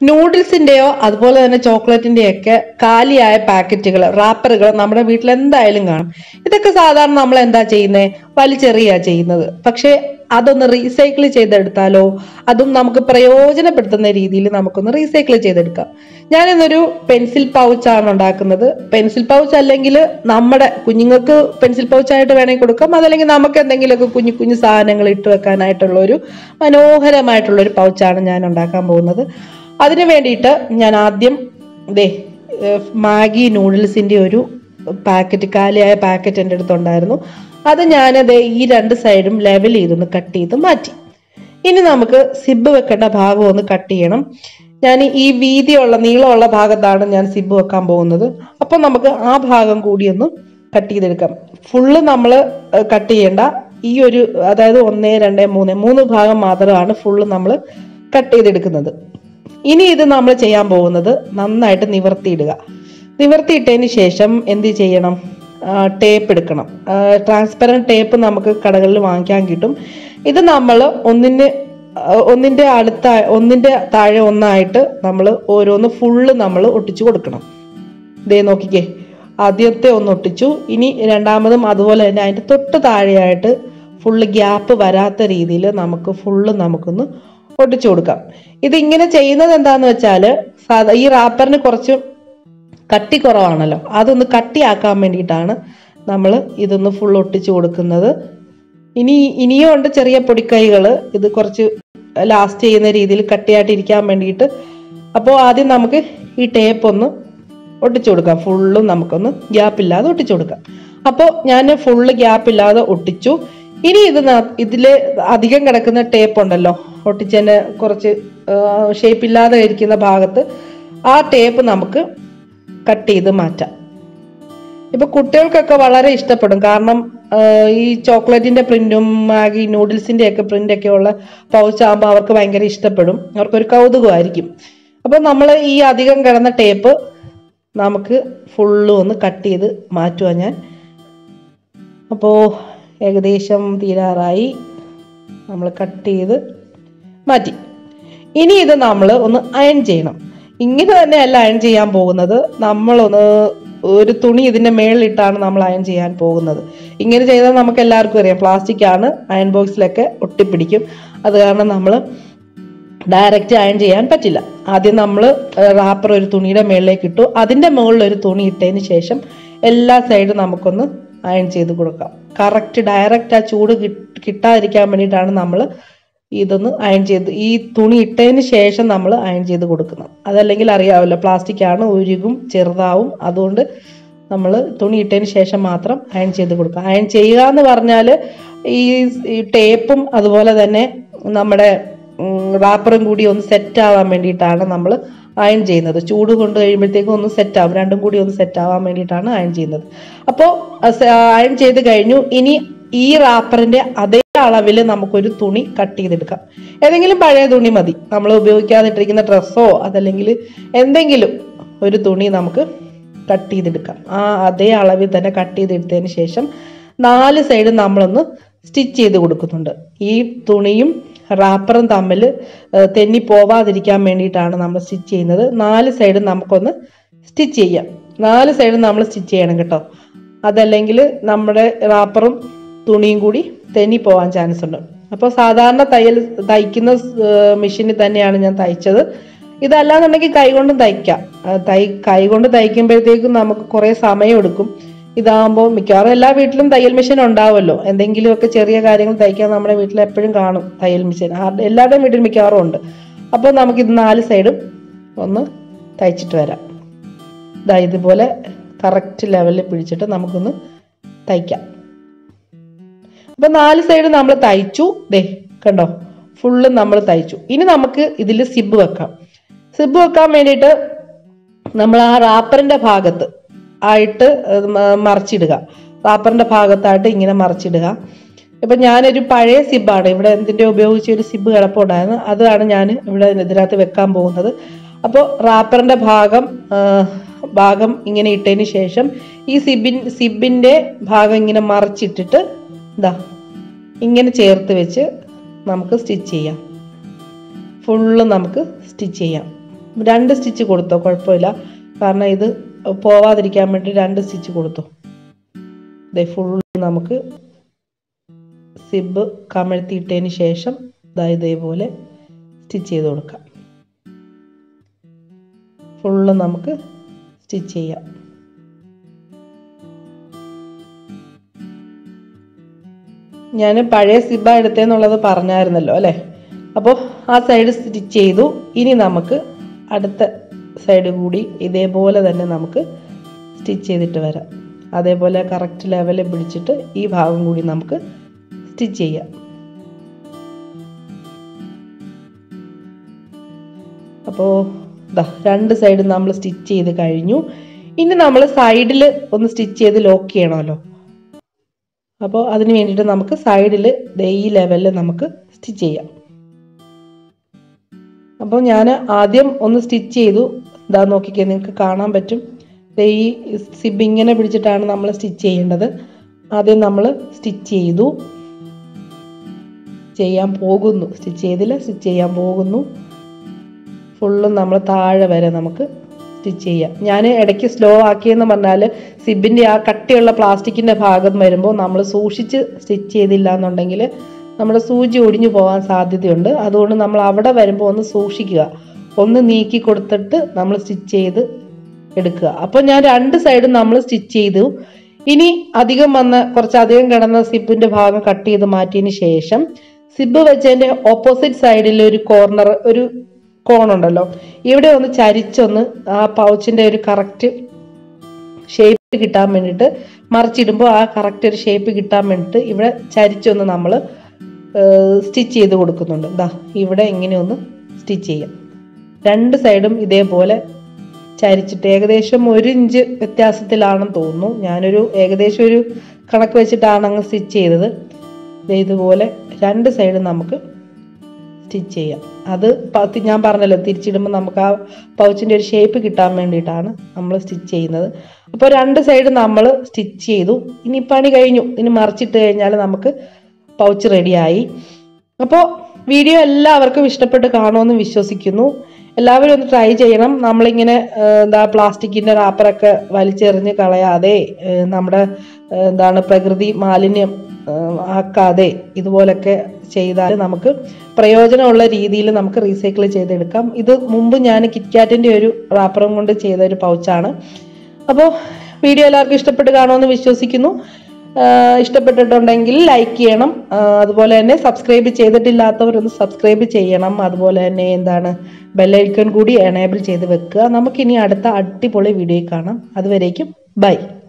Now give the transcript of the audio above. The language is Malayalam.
നൂഡിൽസിന്റെയോ അതുപോലെ തന്നെ ചോക്ലേറ്റിന്റെയോ ഒക്കെ കാലിയായ പാക്കറ്റുകൾ റാപ്പറുകൾ നമ്മുടെ വീട്ടിൽ എന്തായാലും കാണും ഇതൊക്കെ സാധാരണ നമ്മൾ എന്താ ചെയ്യുന്നത് വലിച്ചെറിയാ ചെയ്യുന്നത് പക്ഷെ അതൊന്ന് റീസൈക്കിൾ ചെയ്തെടുത്താലോ അതും നമുക്ക് പ്രയോജനപ്പെടുത്തുന്ന രീതിയിൽ നമുക്കൊന്ന് റീസൈക്കിൾ ചെയ്തെടുക്കാം ഞാൻ ഇന്നൊരു പെൻസിൽ പൗച്ചാണ് ഉണ്ടാക്കുന്നത് പെൻസിൽ പൗച്ച് അല്ലെങ്കിൽ നമ്മുടെ കുഞ്ഞുങ്ങൾക്ക് പെൻസിൽ പൗച്ചായിട്ട് വേണമെങ്കിൽ കൊടുക്കാം അതല്ലെങ്കിൽ നമുക്ക് എന്തെങ്കിലുമൊക്കെ കുഞ്ഞു കുഞ്ഞു സാധനങ്ങൾ ഇട്ട് വെക്കാനായിട്ടുള്ള ഒരു മനോഹരമായിട്ടുള്ള ഒരു പൗച്ചാണ് ഞാൻ ഉണ്ടാക്കാൻ പോകുന്നത് അതിന് വേണ്ടിയിട്ട് ഞാൻ ആദ്യം ദേ ഏഹ് മാഗി നൂഡിൽസിന്റെ ഒരു പാക്കറ്റ് കാലിയായ പാക്കറ്റ് എൻ്റെ അടുത്തുണ്ടായിരുന്നു അത് ഞാനത് ഈ രണ്ട് സൈഡും ലെവൽ ചെയ്തൊന്ന് കട്ട് ചെയ്ത് മാറ്റി ഇനി നമുക്ക് സിബ് വെക്കേണ്ട ഭാഗം ഒന്ന് കട്ട് ചെയ്യണം ഞാൻ ഈ വീതിയുള്ള നീളമുള്ള ഭാഗത്താണ് ഞാൻ സിബ് വെക്കാൻ പോകുന്നത് അപ്പോൾ നമുക്ക് ആ ഭാഗം കൂടി ഒന്ന് കട്ട് ചെയ്തെടുക്കാം ഫുള്ള് നമ്മൾ കട്ട് ചെയ്യേണ്ട ഈ ഒരു അതായത് ഒന്ന് രണ്ട് മൂന്ന് മൂന്ന് ഭാഗം മാത്രമാണ് ഫുള്ള് നമ്മൾ കട്ട് ചെയ്തെടുക്കുന്നത് ഇനി ഇത് നമ്മൾ ചെയ്യാൻ പോകുന്നത് നന്നായിട്ട് നിവർത്തിയിടുക നിവർത്തിയിട്ടതിന് ശേഷം എന്ത് ചെയ്യണം ടേപ്പ് എടുക്കണം ട്രാൻസ്പെറൻറ്റ് ടേപ്പ് നമുക്ക് കടകളിൽ വാങ്ങിക്കാൻ കിട്ടും ഇത് നമ്മൾ ഒന്നിന് ആ, ഒന്നിന്റെ അടുത്ത ഒന്നിന്റെ താഴെ ഒന്നായിട്ട് നമ്മൾ ഓരോന്ന് ഫുള്ള് നമ്മൾ ഒട്ടിച്ചു കൊടുക്കണം ദേ നോക്കിക്കേ ആദ്യത്തെ ഒന്ന് ഒട്ടിച്ചു ഇനി രണ്ടാമതും അതുപോലെ തന്നെ അതിന്റെ തൊട്ട് താഴെയായിട്ട് ഫുള്ള് ഗ്യാപ്പ് വരാത്ത രീതിയിൽ നമുക്ക് ഫുള്ള് നമുക്കൊന്ന് ഒട്ടിച്ചു കൊടുക്കാം ഇത് ഇങ്ങനെ ചെയ്യുന്നത് എന്താന്ന് വെച്ചാൽ സാധാ ഈ റാപ്പറിന് കുറച്ച് കട്ടി കുറവാണല്ലോ അതൊന്ന് കട്ടിയാക്കാൻ വേണ്ടിയിട്ടാണ് നമ്മൾ ഇതൊന്ന് ഫുൾ ഒട്ടിച്ചു കൊടുക്കുന്നത് ഇനി ഇനിയും ഉണ്ട് ചെറിയ പൊടിക്കൈകൾ ഇത് കുറച്ച് ലാസ്റ്റ് ചെയ്യുന്ന രീതിയിൽ കട്ടിയായിട്ട് ഇരിക്കാൻ വേണ്ടിയിട്ട് അപ്പോൾ ആദ്യം നമുക്ക് ഈ ടേപ്പ് ഒന്ന് ഒട്ടിച്ചു കൊടുക്കാം ഫുള്ളും നമുക്കൊന്ന് ഗ്യാപ്പ് ഇല്ലാതെ ഒട്ടിച്ചു കൊടുക്കാം അപ്പോൾ ഞാൻ ഫുള്ള് ഗ്യാപ്പ് ഇല്ലാതെ ഒട്ടിച്ചു ഇനി ഇത് ഇതിൽ അധികം കിടക്കുന്ന ടേപ്പ് ഉണ്ടല്ലോ ഒട്ടിച്ചതിൻ്റെ കുറച്ച് ഷേപ്പ് ഇല്ലാതെ ഇരിക്കുന്ന ഭാഗത്ത് ആ ടേപ്പ് നമുക്ക് കട്ട് ചെയ്ത് മാറ്റാം ഇപ്പൊ കുട്ടികൾക്കൊക്കെ വളരെ ഇഷ്ടപ്പെടും കാരണം ആ, ഈ ചോക്ലേറ്റിന്റെ പ്രിന്റും മാഗി നൂഡിൽസിന്റെ ഒക്കെ പ്രിന്റ് ഒക്കെ ഉള്ള പൗച്ച് ആകുമ്പോൾ അവർക്ക് ഭയങ്കര ഇഷ്ടപ്പെടും അവർക്കൊരു കൗതുകമായിരിക്കും അപ്പൊ നമ്മൾ ഈ അധികം കിടന്ന ടേപ്പ് നമുക്ക് ഫുള്ളും ഒന്ന് കട്ട് ചെയ്ത് മാറ്റുക ഞാൻ അപ്പോൾ ഏകദേശം തീരാറായി നമ്മൾ കട്ട് ചെയ്ത് മാറ്റി ഇനി ഇത് നമ്മൾ ഒന്ന് അയൺ ചെയ്യണം ഇങ്ങനെ തന്നെയല്ല അയൺ ചെയ്യാൻ പോകുന്നത് നമ്മളൊന്ന് ഒരു തുണി ഇതിന്റെ മേളിലിട്ടാണ് നമ്മൾ അയൺ ചെയ്യാൻ പോകുന്നത് ഇങ്ങനെ ചെയ്താൽ നമുക്ക് എല്ലാവർക്കും അറിയാം പ്ലാസ്റ്റിക് ആണ് അയൺ ബോക്സിലൊക്കെ ഒട്ടിപ്പിടിക്കും അത് കാരണം നമ്മൾ ഡയറക്റ്റ് അയൺ ചെയ്യാൻ പറ്റില്ല ആദ്യം നമ്മൾ റാപ്പർ ഒരു തുണിയുടെ മുകളിലേക്ക് ഇട്ടു അതിന്റെ മുകളിൽ ഒരു തുണി ഇട്ടതിന് ശേഷം എല്ലാ സൈഡും നമുക്കൊന്ന് അയൺ ചെയ്ത് കൊടുക്കാം കറക്റ്റ് ഡയറക്റ്റ് ആ ചൂട് കിട്ട്- കിട്ടാതിരിക്കാൻ വേണ്ടിയിട്ടാണ് നമ്മൾ ഇതൊന്ന് അയൺ ചെയ്ത് ഈ തുണി ഇട്ടതിന് ശേഷം നമ്മൾ അയൺ ചെയ്ത് കൊടുക്കണം അതല്ലെങ്കിൽ അറിയാമല്ലോ പ്ലാസ്റ്റിക് ആണ് ഉരുകും ചെറുതാവും അതുകൊണ്ട് നമ്മൾ തുണി ഇട്ടതിന് ശേഷം മാത്രം അയൺ ചെയ്ത് കൊടുക്കുക അയൺ ചെയ്യുക എന്ന് പറഞ്ഞാൽ ഈ ഈ ടേപ്പും അതുപോലെ തന്നെ നമ്മുടെ റാപ്പറും കൂടി ഒന്ന് സെറ്റ് ആവാൻ വേണ്ടിയിട്ടാണ് നമ്മൾ അയൺ ചെയ്യുന്നത് ചൂട് കൊണ്ട് കഴിയുമ്പോഴത്തേക്കും ഒന്ന് സെറ്റ് ആവും രണ്ടും കൂടി ഒന്ന് സെറ്റ് ആവാൻ വേണ്ടിയിട്ടാണ് അയൺ ചെയ്യുന്നത് അപ്പോൾ അയൺ ചെയ്ത് കഴിഞ്ഞു ഇനി ഈ റാപ്പറിന്റെ അതേ അളവിൽ നമുക്കൊരു തുണി കട്ട് ചെയ്തെടുക്കാം ഏതെങ്കിലും പഴയ തുണി മതി നമ്മൾ ഉപയോഗിക്കാതിട്ടിരിക്കുന്ന ഡ്രസ്സോ അതല്ലെങ്കിൽ എന്തെങ്കിലും ഒരു തുണി നമുക്ക് കട്ട് ചെയ്തെടുക്കാം ആ അതേ അളവിൽ തന്നെ കട്ട് ചെയ്തെടുത്തതിന് ശേഷം നാല് സൈഡ് നമ്മളൊന്ന് സ്റ്റിച്ച് ചെയ്ത് കൊടുക്കുന്നുണ്ട് ഈ തുണിയും റാപ്പറും തമ്മിൽ ഏഹ്, തെന്നി പോവാതിരിക്കാൻ വേണ്ടിയിട്ടാണ് നമ്മൾ സ്റ്റിച്ച് ചെയ്യുന്നത് നാല് സൈഡും നമുക്കൊന്ന് സ്റ്റിച്ച് ചെയ്യാം നാല് സൈഡും നമ്മൾ സ്റ്റിച്ച് ചെയ്യണം കേട്ടോ അതല്ലെങ്കിൽ നമ്മുടെ റാപ്പറും തുണിയും കൂടി തെന്നി പോവാൻ ചാൻസ് ഉണ്ട് അപ്പോൾ സാധാരണ തയ്യൽ തയ്ക്കുന്ന മെഷീനിൽ തന്നെയാണ് ഞാൻ തയ്ച്ചത് ഇതല്ലാന്നുണ്ടെങ്കിൽ കൈകൊണ്ടും തയ്ക്കാം ആ, തൈ കൈകൊണ്ട് തയ്ക്കുമ്പോഴത്തേക്കും നമുക്ക് കുറേ സമയം എടുക്കും ഇതാകുമ്പോൾ മിക്കവാറും എല്ലാ വീട്ടിലും തയ്യൽ മെഷീൻ ഉണ്ടാവുമല്ലോ എന്തെങ്കിലുമൊക്കെ ചെറിയ കാര്യങ്ങൾ തയ്ക്കാൻ നമ്മുടെ വീട്ടിൽ എപ്പോഴും കാണും തയ്യൽ മെഷീൻ ആരുടെ- എല്ലാവരുടെയും വീട്ടിൽ മിക്കവാറും ഉണ്ട് അപ്പോൾ നമുക്കിത് നാല് സൈഡും ഒന്ന് തയ്ച്ചിട്ട് വരാം ഇതാ ഇതുപോലെ കറക്റ്റ് ലെവലിൽ പിടിച്ചിട്ട് നമുക്കൊന്ന് തയ്ക്കാം അപ്പൊ നാല് സൈഡ് നമ്മൾ തയ്ച്ചു ദേ കണ്ടോ ഫുള്ള് നമ്മൾ തയ്ച്ചു ഇനി നമുക്ക് ഇതിൽ സിബ് വെക്കാം സിബ് വെക്കാൻ വേണ്ടിയിട്ട് നമ്മൾ ആ റാപ്പറിന്റെ ഭാഗത്ത് ആയിട്ട് അത് മ- മറിച്ചിടുക റാപ്പറിന്റെ ഭാഗത്തായിട്ട് ഇങ്ങനെ മറിച്ചിടുക ഇപ്പൊ ഞാനൊരു പഴയ സിബാണ് ഇവിടെ എന്തിന്റെ ഉപയോഗിച്ച ഒരു സിബ് കിടപ്പുണ്ടായിരുന്നു അതാണ് ഞാൻ ഇവിടെ ഇതിനകത്ത് വെക്കാൻ പോകുന്നത് അപ്പോൾ റാപ്പറിന്റെ ഭാഗം ആ, ഭാഗം ഇങ്ങനെ ഇട്ടതിന് ശേഷം ഈ സിബിൻ സിബിന്റെ ഭാഗം ഇങ്ങനെ മറിച്ചിട്ടിട്ട് ഇതാ ഇങ്ങനെ ചേർത്ത് വെച്ച് നമുക്ക് സ്റ്റിച്ച് ചെയ്യാം ഫുള്ള് നമുക്ക് സ്റ്റിച്ച് ചെയ്യാം രണ്ട് സ്റ്റിച്ച് കൊടുത്തോ കുഴപ്പമില്ല കാരണം ഇത് പോവാതിരിക്കാൻ വേണ്ടി രണ്ട് സ്റ്റിച്ച് കൊടുത്തു ഇതേ ഫുൾ നമുക്ക് സിബ് കമഴ്ത്തിയിട്ടതിന് ശേഷം ഇതാ ഇതേപോലെ സ്റ്റിച്ച് ചെയ്ത് കൊടുക്കാം ഫുള്ള് നമുക്ക് സ്റ്റിച്ച് ചെയ്യാം ഞാൻ പഴയ സിബ എടുത്തേന്നുള്ളത് പറഞ്ഞായിരുന്നല്ലോ അല്ലേ അപ്പോൾ ആ സൈഡ് സ്റ്റിച്ച് ചെയ്തു ഇനി നമുക്ക് അടുത്ത സൈഡ് കൂടി ഇതേപോലെ തന്നെ നമുക്ക് സ്റ്റിച്ച് ചെയ്തിട്ട് വരാം അതേപോലെ കറക്റ്റ് ലെവലിൽ പിടിച്ചിട്ട് ഈ ഭാഗം കൂടി നമുക്ക് സ്റ്റിച്ച് ചെയ്യാം അപ്പോൾ ഇതാ രണ്ട് സൈഡും നമ്മൾ സ്റ്റിച്ച് ചെയ്ത് കഴിഞ്ഞു ഇനി നമ്മൾ സൈഡിൽ ഒന്ന് സ്റ്റിച്ച് ചെയ്ത് ലോക്ക് ചെയ്യണമല്ലോ അപ്പോൾ അതിന് വേണ്ടിയിട്ട് നമുക്ക് സൈഡിൽ ഈ ലെവലിൽ നമുക്ക് സ്റ്റിച്ച് ചെയ്യാം അപ്പോൾ ഞാൻ ആദ്യം ഒന്ന് സ്റ്റിച്ച് ചെയ്തു ഇതാ നോക്കിക്കേ നിങ്ങൾക്ക് കാണാൻ പറ്റും ദേ ഈ സിബ് ഇങ്ങനെ പിടിച്ചിട്ടാണ് നമ്മൾ സ്റ്റിച്ച് ചെയ്യേണ്ടത് ആദ്യം നമ്മൾ സ്റ്റിച്ച് ചെയ്തു ചെയ്യാൻ പോകുന്നു സ്റ്റിച്ച് ചെയ്തില്ല സ്റ്റിച്ച് ചെയ്യാൻ പോകുന്നു ഫുള്ളും നമ്മൾ താഴെ വരെ നമുക്ക് സ്റ്റിച്ച് ചെയ്യാം ഞാൻ ഇടയ്ക്ക് സ്ലോ ആക്കിയെന്ന് പറഞ്ഞാൽ സിബിൻ്റെ ആ കട്ടിയുള്ള പ്ലാസ്റ്റിക്കിൻ്റെ ഭാഗം വരുമ്പോൾ നമ്മൾ സൂക്ഷിച്ച് സ്റ്റിച്ച് ചെയ്തില്ല എന്നുണ്ടെങ്കിൽ നമ്മുടെ സൂചി ഒടിഞ്ഞു പോകാൻ സാധ്യതയുണ്ട് അതുകൊണ്ട് നമ്മൾ അവിടെ വരുമ്പോൾ ഒന്ന് സൂക്ഷിക്കുക ഒന്ന് നീക്കി കൊടുത്തിട്ട് നമ്മൾ സ്റ്റിച്ച് ചെയ്ത് എടുക്കുക അപ്പോൾ ഞാൻ രണ്ട് സൈഡും നമ്മൾ സ്റ്റിച്ച് ചെയ്തു ഇനി അധികം വന്ന കുറച്ചധികം കിടന്ന സിബിൻ്റെ ഭാഗം കട്ട് ചെയ്ത് മാറ്റിയതിന് ശേഷം സിബ് വെച്ചതിൻ്റെ ഓപ്പോസിറ്റ് സൈഡിൽ ഒരു കോർണർ ഒരു കോണുണ്ടല്ലോ ഇവിടെ ഒന്ന് ചരിച്ചൊന്ന് ആ പൗച്ചിൻ്റെ ഒരു കറക്റ്റ് ഷേപ്പ് കിട്ടാൻ വേണ്ടിയിട്ട് മറിച്ചിടുമ്പോൾ ആ കറക്റ്റ് ഒരു ഷേപ്പ് കിട്ടാൻ വേണ്ടിയിട്ട് ഇവിടെ ചരിച്ചൊന്ന് നമ്മൾ സ്റ്റിച്ച് ചെയ്ത് കൊടുക്കുന്നുണ്ട് ദാ ഇവിടെ ഇങ്ങനെ ഒന്ന് സ്റ്റിച്ച് ചെയ്യാം രണ്ട് സൈഡും ഇതേപോലെ ചരിച്ചിട്ട് ഏകദേശം ഒരു ഇഞ്ച് വ്യത്യാസത്തിലാണെന്ന് തോന്നുന്നു ഞാനൊരു ഏകദേശം ഒരു കണക്ക് വെച്ചിട്ടാണ് അങ്ങ് സ്റ്റിച്ച് ചെയ്തത് ദേ ഇതുപോലെ രണ്ട് സൈഡും നമുക്ക് സ്റ്റിച്ച് ചെയ്യാം അത് പ- ഞാൻ പറഞ്ഞല്ലോ തിരിച്ചിടുമ്പോൾ നമുക്ക് ആ പൗച്ചിൻ്റെ ഒരു ഷേപ്പ് കിട്ടാൻ വേണ്ടിയിട്ടാണ് നമ്മൾ സ്റ്റിച്ച് ചെയ്യുന്നത് അപ്പോൾ രണ്ട് സൈഡ് നമ്മൾ സ്റ്റിച്ച് ചെയ്തു ഇനി പണി കഴിഞ്ഞു ഇനി മറിച്ചിട്ട് കഴിഞ്ഞാൽ നമുക്ക് പൗച്ച് റെഡിയായി അപ്പോൾ വീഡിയോ എല്ലാവർക്കും ഇഷ്ടപ്പെട്ട് കാണുമെന്ന് വിശ്വസിക്കുന്നു എല്ലാവരും ഒന്ന് ട്രൈ ചെയ്യണം നമ്മളിങ്ങനെ ആ, എന്താ പ്ലാസ്റ്റിക്കിൻ്റെ റാപ്പറൊക്കെ വലിച്ചെറിഞ്ഞ് കളയാതെ ആ, നമ്മുടെ ആ, എന്താണ് പ്രകൃതി മാലിന്യം ആ, ആക്കാതെ ഇതുപോലൊക്കെ ചെയ്താൽ നമുക്ക് പ്രയോജനമുള്ള രീതിയിൽ നമുക്ക് റീസൈക്കിൾ ചെയ്തെടുക്കാം ഇത് മുമ്പ് ഞാൻ കിറ്റ്കാറ്റിൻ്റെ ഒരു റാപ്പറും കൊണ്ട് ചെയ്ത ഒരു പൗച്ചാണ് അപ്പോൾ വീഡിയോ എല്ലാവർക്കും ഇഷ്ടപ്പെട്ട് കാണുമെന്ന് വിശ്വസിക്കുന്നു ആഹ് ഇഷ്ടപ്പെട്ടിട്ടുണ്ടെങ്കിൽ ലൈക്ക് ചെയ്യണം ആഹ് അതുപോലെ തന്നെ സബ്സ്ക്രൈബ് ചെയ്തിട്ടില്ലാത്തവരൊന്ന് സബ്സ്ക്രൈബ് ചെയ്യണം അതുപോലെ തന്നെ എന്താണ് ബെല്ലൈക്കൺ കൂടി എനേബിൾ ചെയ്ത് വെക്കുക നമുക്കിനി അടുത്ത അടിപൊളി വീഡിയോ കാണാം അതുവരേക്കും ബൈ